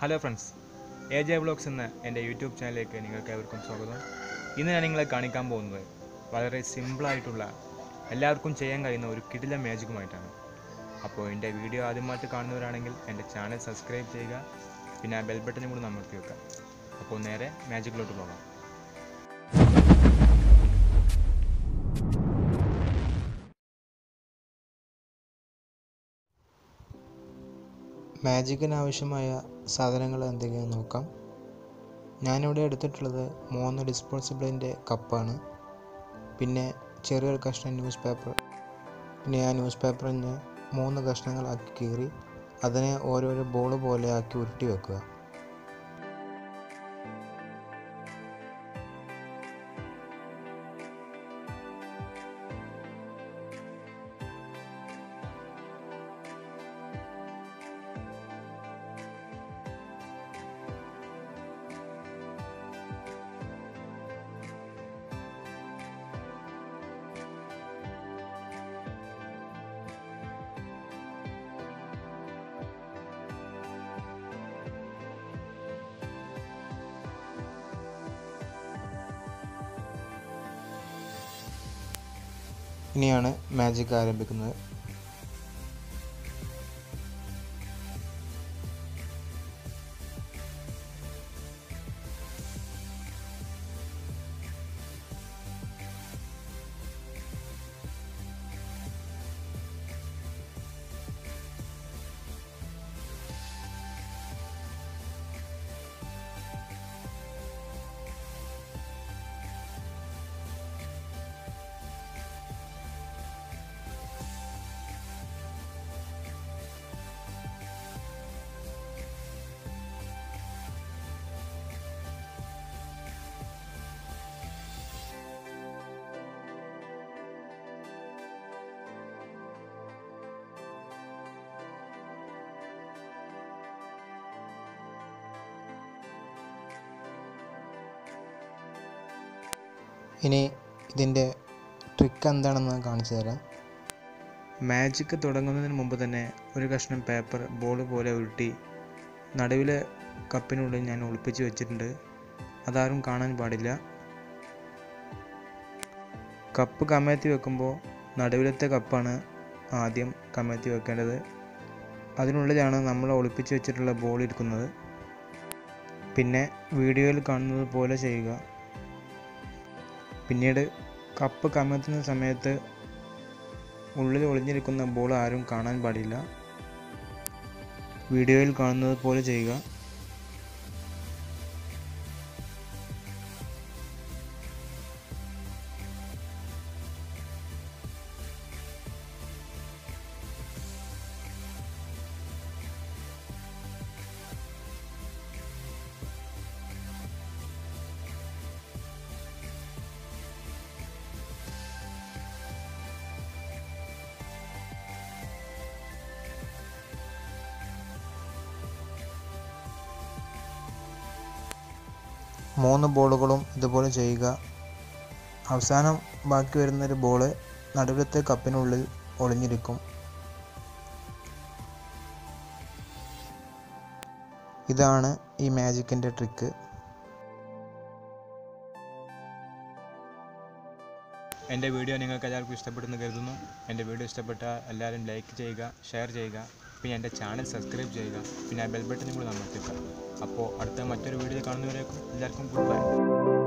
hello friends A J vlogs എന്ന എൻ്റെ YouTube ചാനലിലേക്ക് നിങ്ങൾക്ക് ഏവർക്കും സ്വാഗതം ഇന്ന് ഞാൻ നിങ്ങളെ കാണിക്കാൻ പോകുന്നത് വളരെ സിമ്പിളായിട്ടുള്ള എല്ലാവർക്കും ചെയ്യാൻ കഴിയുന്ന ഒരു കിടില മാജിക്കുമായിട്ടാണ് അപ്പോൾ എൻ്റെ വീഡിയോ ആദ്യമായിട്ട് കാണുന്നവരാണെങ്കിൽ എൻ്റെ ചാനൽ സബ്സ്ക്രൈബ് ചെയ്യുക പിന്നെ ആ ബെൽ ബട്ടനും കൂടി അമർത്തി വെക്കുക അപ്പോൾ നേരെ മാജിക്കിലോട്ട് പോകാം മാജിക്കിന് ആവശ്യമായ സാധനങ്ങൾ എന്തൊക്കെയാണെന്ന് നോക്കാം ഞാനിവിടെ എടുത്തിട്ടുള്ളത് മൂന്ന് ഡിസ്പോസിബിളിൻ്റെ കപ്പാണ് പിന്നെ ചെറിയൊരു കഷ്ണം ന്യൂസ് പേപ്പർ പിന്നെ ആ ന്യൂസ് പേപ്പറിനെ മൂന്ന് കഷ്ണങ്ങളാക്കി കീറി അതിനെ ഓരോരോ ബോൾ പോലെ ആക്കി ഉരുട്ടി വെക്കുക ഇനിയാണ് മാജിക് ആരംഭിക്കുന്നത് ഇനി ഇതിൻ്റെ ട്രിക്ക് എന്താണെന്ന് കാണിച്ചു തരാം മാജിക്ക് തുടങ്ങുന്നതിന് മുമ്പ് തന്നെ ഒരു കഷ്ണം പേപ്പർ ബോൾ പോലെ ഉരുട്ടി നടുവിലെ കപ്പിനുള്ളിൽ ഞാൻ ഒളിപ്പിച്ച് വെച്ചിട്ടുണ്ട് അതാരും കാണാൻ പാടില്ല കപ്പ് കമഴ്ത്തി വെക്കുമ്പോൾ നടുവിലത്തെ കപ്പാണ് ആദ്യം കമഴ്ത്തി വെക്കേണ്ടത് അതിനുള്ളിലാണ് നമ്മൾ ഒളിപ്പിച്ച് വെച്ചിട്ടുള്ള ബോൾ ഇരിക്കുന്നത് പിന്നെ വീഡിയോയിൽ കാണുന്നത് പോലെ ചെയ്യുക പിന്നീട് കപ്പ് കമഴ്ത്തുന്ന സമയത്ത് ഉള്ളിൽ ഒളിഞ്ഞിരിക്കുന്ന ബോൾ ആരും കാണാൻ പാടില്ല വീഡിയോയിൽ കാണുന്നത് പോലെ ചെയ്യുക മൂന്ന് ബോളുകളും ഇതുപോലെ ചെയ്യുക അവസാനം ബാക്കി വരുന്നൊരു ബോള് നടുവിലത്തെ കപ്പിനുള്ളിൽ ഒളിഞ്ഞിരിക്കും ഇതാണ് ഈ മാജിക്കിൻ്റെ ട്രിക്ക് എൻ്റെ വീഡിയോ നിങ്ങൾക്ക് എല്ലാവർക്കും ഇഷ്ടപ്പെടുന്നു കരുതുന്നു എൻ്റെ വീഡിയോ ഇഷ്ടപ്പെട്ടാൽ എല്ലാവരും ലൈക്ക് ചെയ്യുക ഷെയർ ചെയ്യുക പിന്നെ എൻ്റെ ചാനൽ സബ്സ്ക്രൈബ് ചെയ്യുക പിന്നെ ആ ബെൽ ബട്ടനും കൂടി അമർത്തുക അപ്പോൾ അടുത്ത മറ്റൊരു വീഡിയോ കാണുന്നവരേക്കും എല്ലാവർക്കും ഗുഡ് ബൈ